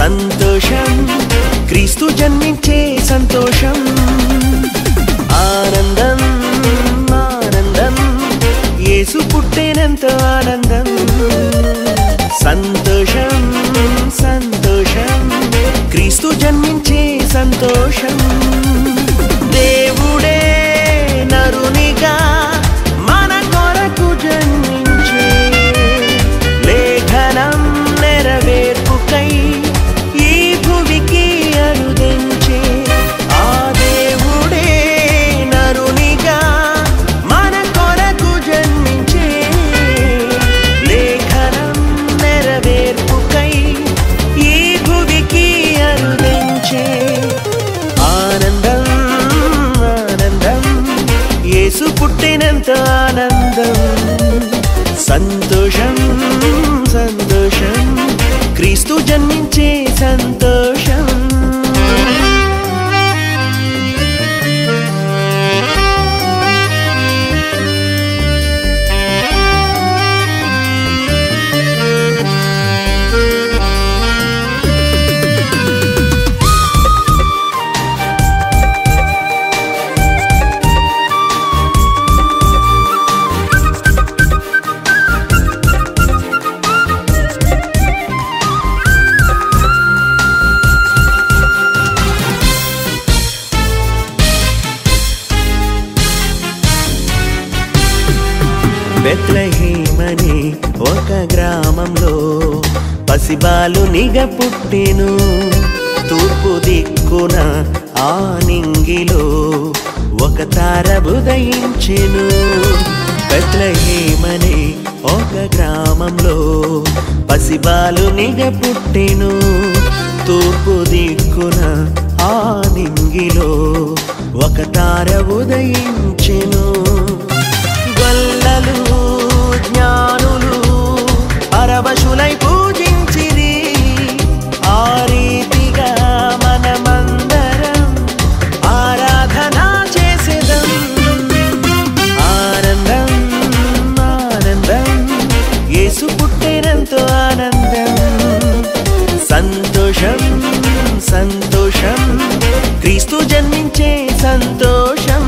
సంతోషం క్రీస్తు జన్మించే సంతోషం ఆనందం ఆనందం యేసు పుట్టేనంత ఆనందం సంతోషం సంతోషం క్రీస్తు జన్మించే సంతోషం దేవుడే నరునిగా మన కొరకు జన్మించే లేఖనం నెరవేర్పుకై ఈ భువికి అరుదించే ఆ దేవుడే నరునిగా మన కొరకు జన్మించే లేఖనం నెరవేర్పుకై ఈ భువికి అరుదించే ఆనందం ఆనందం యేసు పుట్టినంత ఆనందం సంతోషం సంతోషం క్రీస్తు జన్మించే సంతోషం బెత్లహీమని ఒక గ్రామంలో పసిబాలు నిగ పుట్టెను తూర్పు దిక్కున ఆ నింగిలో ఒక తార ఉదయించెను బెత్లహీమని ఒక గ్రామంలో పసిబాలు నిగ పుట్టెను తూర్పు దిక్కున ఆ నింగిలో ఒక తార ఉదయించెను గొల్లలు జ్ఞానులు పరవశులై పూజించిరి ఆ రీతిగా మనమందరం ఆరాధన చేసేదం ఆనందం ఆనందం యేసు పుట్టినంతో ఆనందం సంతోషం సంతోషం క్రీస్తు జన్మించే సంతోషం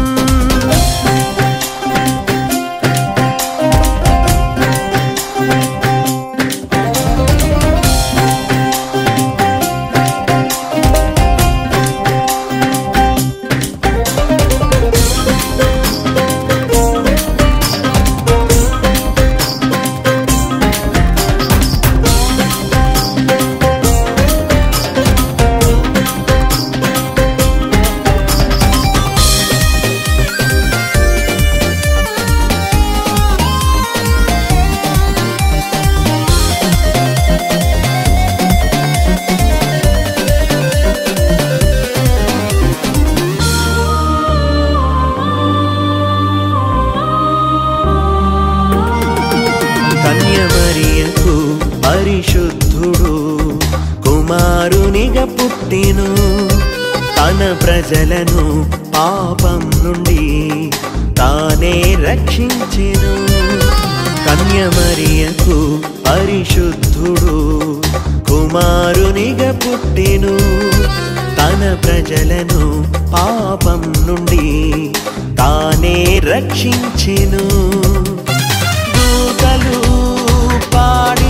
కన్యమరియకు పరిశుద్ధుడు కుమారునిగా పుట్టెను తన ప్రజలను పాపం నుండి తానే రక్షించెను కన్యమరియకు పరిశుద్ధుడు కుమారునిగా పుట్టెను తన ప్రజలను పాపం నుండి తానే రక్షించెను దూతలు పాడి